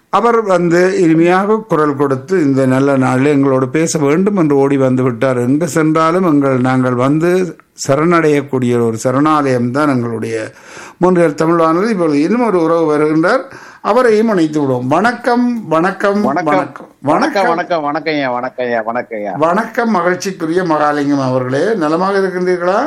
அவர் வந்து இனிமையாக குரல் கொடுத்து இந்த நல்ல நாளில் எங்களோடு பேச வேண்டும் என்று ஓடி வந்து விட்டார் எங்கு சென்றாலும் எங்கள் நாங்கள் வந்து சரணடையக்கூடிய ஒரு சரணாலயம் தான் எங்களுடைய மூன்றியல் தமிழ் வானொலி இப்பொழுது இன்னும் ஒரு உறவு வருகின்றார் அவரையும் அணைத்து விடுவோம் வணக்கம் வணக்கம் வணக்கம் வணக்கம் வணக்கம் வணக்கம் வணக்கம் ஐயா வணக்கம் ஐயா வணக்கம் ஐயா வணக்கம் மகிழ்ச்சிக்குரிய மகாலிங்கம் அவர்களே நலமாக இருக்கின்றீர்களா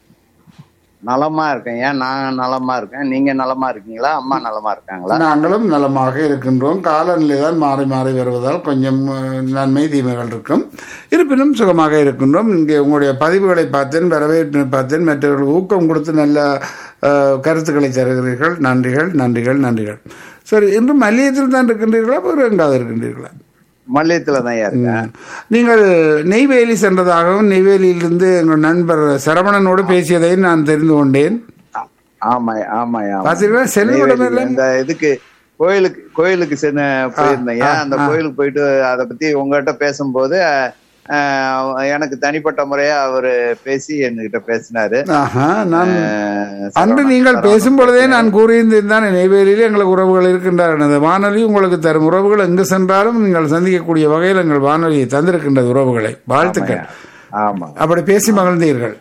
நலமா இருக்கேன் ஐயா நான் நலமா இருக்கேன் நீங்க நலமா இருக்கீங்களா அம்மா நலமா இருக்காங்களா நாங்களும் நலமாக இருக்கின்றோம் காலநிலை தான் மாறி மாறி வருவதால் கொஞ்சம் அஹ், நன்மை தீமைகள் இருக்கும் இருப்பினும் சுகமாக இருக்கின்றோம் இங்கே உங்களுடைய பதிவுகளை பார்த்தேன் வரவேற்பு பார்த்தேன் மற்றவர்கள் ஊக்கம் கொடுத்து நல்ல அஹ், கருத்துக்களை தருகிறீர்கள் நன்றிகள் நன்றிகள் நன்றிகள் சரி இன்று மல்லியத்தில் தான் இருக்கின்றீர்களா வேறு எங்காவது இருக்கின்றீர்களா மல்லியத்துல தான் ஐயா இருக்கேன் நீங்கள் நெய்வேலி சென்றதாகவும் நெய்வேலியிலிருந்து எங்கள் நண்பர் சரவணனோடு பேசியதையும் நான் தெரிந்து கொண்டேன் ஆ- ஆமா ஆமா ஐயா பார்த்தீர்களா செல்வடம் இல்லை இந்த இதுக்கு கோயிலுக்கு கோயிலுக்கு சென்ன போயிருந்தேன் ஐயா அந்த கோயிலுக்கு போயிட்டு அதை பத்தி உங்ககிட்ட பேசும்போது அஹ், எனக்கு தனிப்பட்ட முறையா அவரு பேசி என்கிட்ட பேசினாரு ஆஹா நான் அஹ், அன்று சரவணன், நீங்கள் சரவணன் பேசும் பொழுதே நான் கூறியிருந்தேன் நெய்வேலியில் எங்களுக்கு உறவுகள் இருக்கின்றன அந்த வானொலி உங்களுக்கு தரும் உறவுகள் எங்கு சென்றாலும் நீங்கள் சந்திக்கக்கூடிய வகையில் எங்கள் வானொலியை தந்திருக்கின்றது உறவுகளை வாழ்த்துக்கள் ஆமா அப்படி பேசி மகிழ்ந்தீர்கள்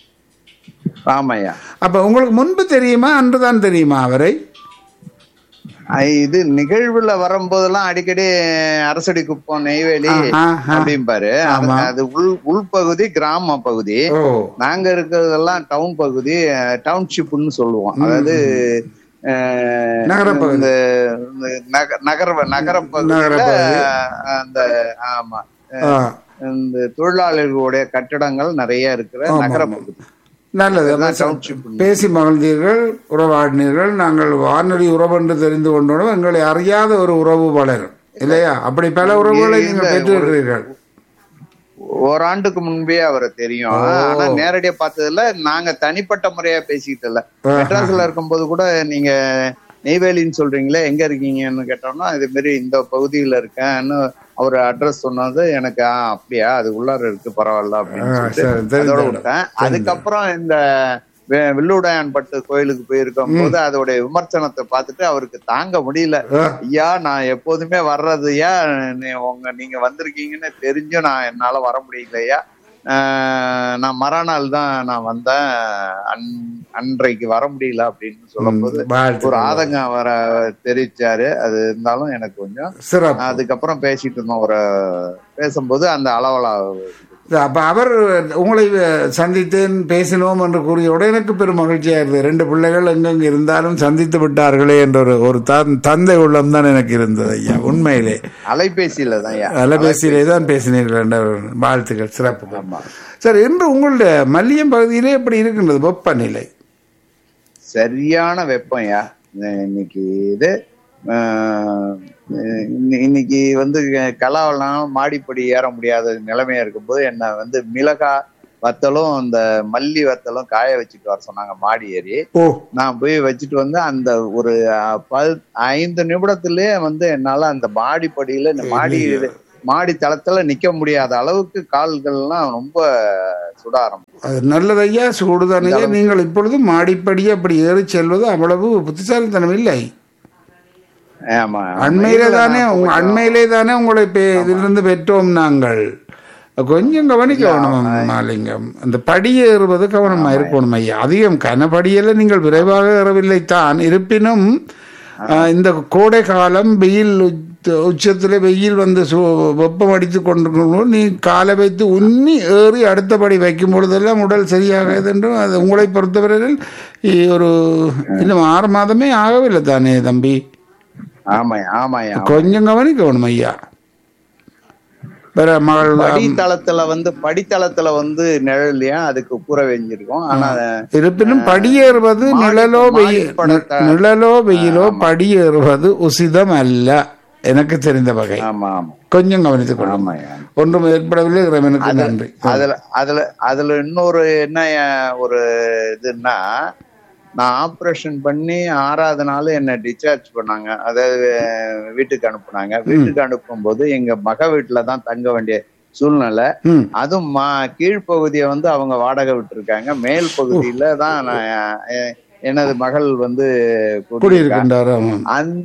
ஆமாய்யா அப்ப உங்களுக்கு முன்பு தெரியுமா அன்றுதான் தெரியுமா அவரை ஐ, இது நிகழ்வுல வரும்போதெல்லாம் அடிக்கடி அரசடி குப்பம் நெய்வேலி ஆ, ஆ. அப்படிம்பாரு அது- ஆமா. அது உள் உள்பகுதி கிராம பகுதி ஓ நாங்க இருக்கிறதெல்லாம் டவுன் பகுதி டவுன்ஷிப்னு சொல்லுவோம் அதாவது அஹ், நகரப்பகுதி. இந்த இந்த நக- நகர நகர பகுதியில நகரப்பகுதி. அந்த ஆமா ஆ, இந்த தொழிலாளர்களுடைய கட்டடங்கள் நிறைய இருக்கிற ஆமா, நகர ஆமா. பகுதி நல்லது இதுதான் அப்ப township. பேசி மகிழ்ந்தீர்கள் உறவாடினீர்கள் நாங்கள் வானொலி உறவு என்று தெரிந்து கொண்டோம் எங்களை அறியாத ஒரு உறவு வளரும் இல்லையா அப்படி பல உறவுகளை நீங்கள் இல்ல, பெற்றிருக்கிறீர்கள் ஓராண்டுக்கு முன்பே அவரை தெரியும் ஆனா நேரடியா பார்த்ததுல நாங்க தனிப்பட்ட முறையா பேசிக்கிட்டு இல்ல மெட்ராஸ்ல இருக்கும்போது கூட நீங்க நெய்வேலின்னு சொல்றீங்களே எங்க இருக்கீங்கன்னு கேட்டோம்னா இது மாதிரி இந்த பகுதியில இருக்கேன்னு அவர் அட்ரஸ் சொன்னது எனக்கு ஆ, அப்படியா அது உள்ளார இருக்கு பரவாயில்ல அப்படின்னு ஆ, சொல்லிட்டு சரி, தெரிந்த அதோட இடம். விட்டேன் அதுக்கப்புறம் இந்த வே- வில்லுடையான் பட்டு கோயிலுக்கு போயிருக்கும் போது அதோடைய விமர்சனத்தை பார்த்துட்டு அவருக்கு தாங்க முடியல ஆ, ஐயா நான் எப்போதுமே வர்றது ஐயா நீ- உங்க நீங்க வந்திருக்கீங்கன்னு தெரிஞ்சும் நான் என்னால வர முடியலையா ஆஹ் நான் மறுநாள் தான் நான் வந்தேன் அன்- அன்றைக்கு வர முடியல அப்படின்னு சொல்லும்போது ஒரு வாழ்த்துக்கள். ஆதங்கம் வர தெரிவிச்சாரு அது இருந்தாலும் எனக்கு கொஞ்சம் சிறப்பு அதுக்கப்புறம் பேசிட்டு இருந்தோம் ஒரு பேசும்போது அந்த அளவலா அப்ப அவர் உங்களை சந்தித்தேன் பேசினோம் என்று கூறியோட எனக்கு பெரும் மகிழ்ச்சியா இருந்தது ரெண்டு பிள்ளைகள் எங்கெங்க இருந்தாலும் சந்தித்து விட்டார்களே என்ற ஒரு ஒரு தன்- தந்தை உள்ளம் தான் எனக்கு இருந்தது ஐயா உண்மையிலே அலைபேசியில தான் ஐயா அலைபேசியிலே தான் பேசினீர்கள் என்ற ஒரு வாழ்த்துக்கள் சிறப்பு ஆமா சார் இன்று உங்களுடைய மல்லியம் பகுதியிலே எப்படி இருக்கின்றது வெப்பநிலை சரியான வெப்பம்யா இன்னைக்கு இது ஆஹ், இன்னி- இன்னைக்கு வந்து கலாவெல்லாம் மாடிப்படி ஏற முடியாத நிலைமையா இருக்கும்போது என்ன வந்து மிளகா வத்தலும் இந்த மல்லி வத்தலும் காய வச்சுட்டு வர சொன்னாங்க மாடி ஏறி ஓ நான் போய் வச்சுட்டு வந்து அந்த ஒரு அஹ், பல் ஐந்து நிமிடத்திலேயே வந்து என்னால அந்த மாடிப்படியில இந்த மாடி மாடி தளத்துல நிக்க முடியாத அளவுக்கு கால்கள்லாம் ரொம்ப சுட ஆரம்பிச்சு அது நல்லது ஐயா சூடுதானையா நீங்கள் இப்பொழுது மாடிப்படியே அப்படி ஏறி செல்வது அவ்வளவு புத்திசாலித்தனம் இல்லை ஆமா அண்மையிலே இதுல தானே நான் உங்க கொஞ்சம் அண்மையிலே தானே உங்களை பே- இதிலிருந்து பெற்றோம் நாங்கள் கொஞ்சம் கவனிக்கணும் மாலிங்கம் அந்த படி ஏறுவது கவனமா இருக்கணும் ஐயா அதிகம் கனபடியில நீங்கள் விரைவாக ஏறவில்லை தான் இருப்பினும் ஆஹ், இந்த கோடை காலம் வெயில் உச்ச- உச்சத்துல வெயில் வந்து சு- வெப்பம் அடித்து கொண்டிருக்கும் நீ காலை வைத்து உன்னி ஏறி அடுத்தபடி வைக்கும் பொழுதெல்லாம் உடல் சரியாகாது என்றும் அது உங்களை பொறுத்தவரையில் இ- ஒரு இன்னும் ஆறு மாதமே ஆகவில்லை தானே தம்பி ஆமாய்யா ஆமாய்யா கொஞ்சம் கவனிக்கணும் ஐயா வேற மகள் படித்தளத்துல வந்து படித்தளத்துல வந்து நிழல்லையா அதுக்கு கூரை வெஞ்சிருக்கும் ஆனா இருப்பினும் படியேறுவது மாடி- நிழலோ வெயில் மாடிப்படத்தை- நிழலோ வெயிலோ படியேறுவது உசிதம் அல்ல எனக்கு தெரிந்த வகை ஆமா ஆமா கொஞ்சம் கவனித்துக் கொள்ளும் ஆமாய்யா ஒன்றும் ஏற்படவில்லை இறைவனுக்கு நன்றி அதுல அதுல அதுல இன்னொரு என்ன அஹ், ஒரு இதுன்னா நான் ஆப்ரேஷன் பண்ணி ஆறாவது நாள் என்ன டிஸ்சார்ஜ் பண்ணாங்க அதாவது அஹ், வீட்டுக்கு அனுப்புனாங்க வீட்டுக்கு அனுப்பும்போது எங்க மக வீட்டுல தான் தங்க வேண்டிய சூழ்நிலை ம் அதுவும் மா கீழ்ப்பகுதியை வந்து அவங்க வாடகை விட்டுருக்காங்க மேல் பகுதியில தான் நான் அஹ், எனது மகள் வந்து குடியிருக்கா. குடியிருக்கின்றார் ஆமாம் அந்த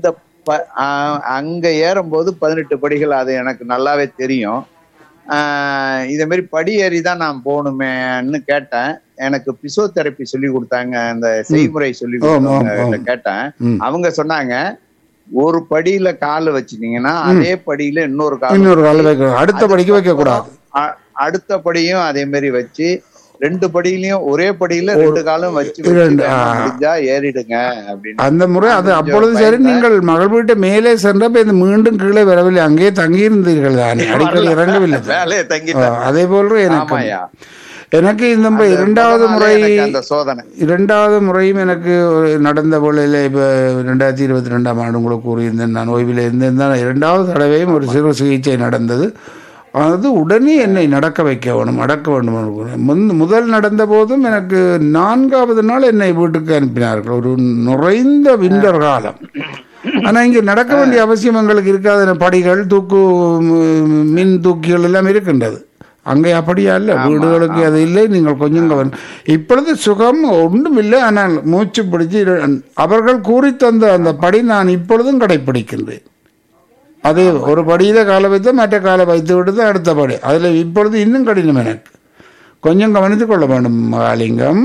ப- ஆஹ் அங்க ஏறும்போது பதினெட்டு படிகள் அது எனக்கு நல்லாவே தெரியும் ஆஹ் இதே மாதிரி படி ஏறி தான் நான் போகணுமேன்னு கேட்டேன் எனக்கு பிசியோதெரப்பி சொல்லி கொடுத்தாங்க அந்த செய்முறை சொல்லி ஆம், ஆம், கொடுத்தவங்க ஆம். கேட்டேன் ம். அவங்க சொன்னாங்க ஒரு படியில கால் வச்சிட்டீங்கன்னா அதே படியில இன்னொரு கால் இன்னொரு கால வைக்க அடுத்த படிக்கு வைக்க கூடாது அ- அடுத்த படியும் அதே மாதிரி வச்சு ரெண்டு படியிலயும் ஒரே படியில ரெண்டு காலும் வச்சு வச்சு இரண்டு, வேணா ஆ. முடிஞ்சா ஏறிடுங்க அப்படின்னு அந்த முறை அது கொஞ்சம் அப்பொழுது சரி பயந்தேன். நீங்கள் மகள் வீட்டை மேலே சென்றப்ப இந்த மீண்டும் கீழே வரவில்லை அங்கேயே தங்கியிருந்தீர்கள் தானே அடிக்கடி இறங்கவில்லை தானே? வேலையை ஆ, தங்கிட்டேன் அதே போல எனக்கு ஆமாயா எனக்கு இந்த முறை அந்த இரண்டாவது முத நாளே முறை எனக்கு அந்த சோதனை இரண்டாவது முறையும் எனக்கு ஒரு நடந்த போல இப்போ ரெண்டாயிரத்தி இருபத்தி ரெண்டாம் ஆண்டு உங்களுக்கு கூறியிருந்தேன் நான் ஓய்வில் இருந்தேன் தான் இரண்டாவது தடவையும் ஒரு சிறு சிகிச்சை நடந்தது அது உடனே என்னை நடக்க வைக்க வேணும் அடக்க வேண்டும் என்று கூறினேன். முன் முதல் நடந்த போதும் எனக்கு நான்காவது நாள் என்னை வீட்டுக்கு அனுப்பினார்கள் ஒரு நுழைந்த விண்டர் காலம் ஆனா இங்க நடக்க வேண்டிய அவசியம் எங்களுக்கு இருக்காது படிகள் தூக்கு ம், மின் தூக்கிகள் எல்லாம் இருக்கின்றது அங்கே அப்படியா இல்ல வீடுகளுக்கு அது இல்லை நீங்கள் கொஞ்சம் கவனம் இப்பொழுது சுகம் ஒன்றும் இல்லை ஆனால் மூச்சு பிடிச்சு இரு- அவர்கள் கூறி தந்த அந்த படி நான் இப்பொழுதும் கடைப்பிடிக்கின்றேன் அது ஒரு படியில காலை வைத்து மற்ற காலை வைத்து விட்டு தான் அடுத்த படி அதுல இப்பொழுது இன்னும் கடினம் எனக்கு கொஞ்சம் கவனித்துக் கொள்ள வேண்டும் மகாலிங்கம்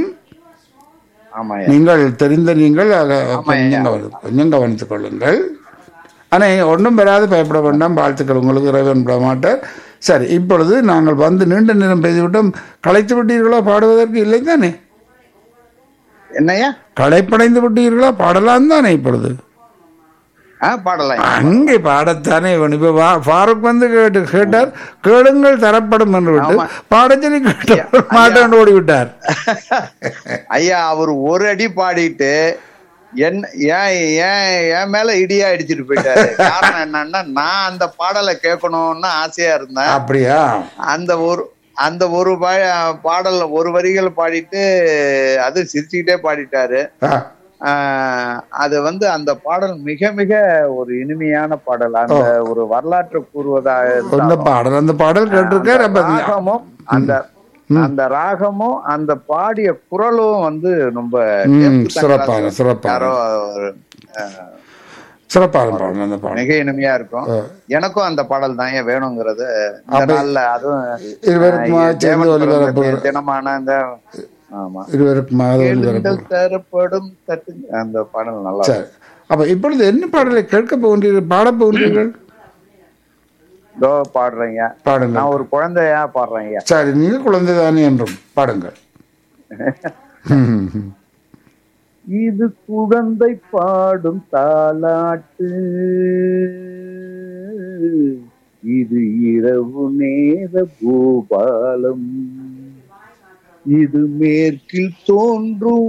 ஆமாயா நீங்கள் தெரிந்த நீங்கள் அத கொஞ்சம் கவனி கொஞ்சம் கவனித்துக் கொள்ளுங்கள் ஆனால் ஒன்றும் பெறாது பயப்பட வேண்டாம் வாழ்த்துக்கள் உங்களுக்கு இறைவன் விட மாட்டார் சரி இப்பொழுது நாங்கள் வந்து நீண்ட நேரம் பேசிவிட்டோம் களைத்து விட்டீர்களா பாடுவதற்கு இல்லை தானே என்னய்யா களைப்படைந்து விட்டீர்களா பாடலாம் தானே இப்பொழுது ஆ பாடலாம் அங்கே பாடத்தானே வேணும் இப்போ வா- ஃபாரூக் வந்து கேட்டு கேட்டார் கேளுங்கள் தரப்படும் என்று விட்டு பாடச்சொல்லி கேட்டார் மாட்டாண்டு ஓடிவிட்டார் ஐயா அவர் ஒரு அடி பாடிட்டு என்ன ஏன் ஏன் என் மேல இடியா அடிச்சிட்டு போயிட்டாரு காரணம் என்னன்னா நான் அந்த பாடலை கேட்கணும்னு ஆசையா இருந்தேன் அப்படியா அந்த ஒரு அந்த ஒரு பா- பாடல் ஒரு வரிகள் பாடிட்டு அது சிரிச்சுக்கிட்டே பாடிட்டாரு ஆ, ஆஹ் அது வந்து அந்த பாடல் மிக மிக ஒரு இனிமையான பாடல் அந்த ஒரு வரலாற்று கூறுவதாக இந்த இருந்தாலும் பாடல் அந்த பாடல் கேட்டிருக்கார் அப்ப அது- ராகமும் அந்த அந்த ராகமும் அந்த பாடிய குரலும் வந்து ரொம்ப ம், டெப்த் சிறப்பான தங்கராஜ் சிறப்பான யாரோ ஒரு, அஹ், சிறப்பான பாடல் அந்த பாடல் மிக இனிமையா இருக்கும் எனக்கும் அந்த பாடல் தான் ஏன் வேணுங்கிறது இந்த நாள்ல அதுவும் இருவருக்குமா அஹ், சேர்ந்து தேவன் ஒலிபரப்பு பிறந்த தினமான அந்த ஆமா இருவருக்குமாக ஒலிபரப்பு கேளுங்கள் தரப்படும் தட்டு அந்த பாடல் நல்லா சரி அப்ப இப்பொழுது என்ன பாடலை கேட்க போகின்றீர்கள் பாட போகின்றீர்கள் இதோ பாடுறீங்க பாடுங்கள் நான் ஒரு குழந்தையா பாடுறேங்க சரி நீங்க குழந்தை தானே என்றும் பாடுங்கள் ம். இது குழந்தை பாடும் தாலாட்டு இது இரவு நேர பூபாலம் இது மேற்கில் தோன்றும்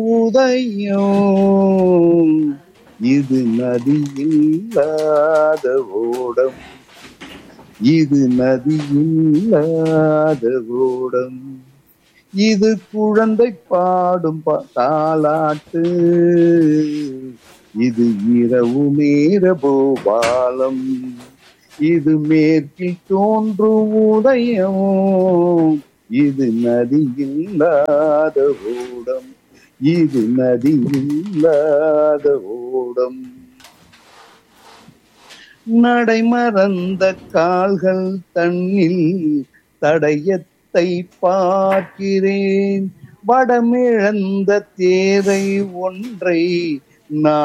உதயம் இது நதி இல்லாத ஓடம் இது நதி இல்லாத ஓடம் இது குழந்தை பாடும் பா- தாலாட்டு இது இரவு நேர பூபாலம் இது மேற்கில் தோன்றும் உதயம் இது நதி இல்லாத ஓடம் இது நதி இல்லாத ஓடம் நடைமறந்த கால்கள் தன்னில் தடயத்தை பார்க்கிறேன் வடமிழந்த தேரை ஒன்றை நான்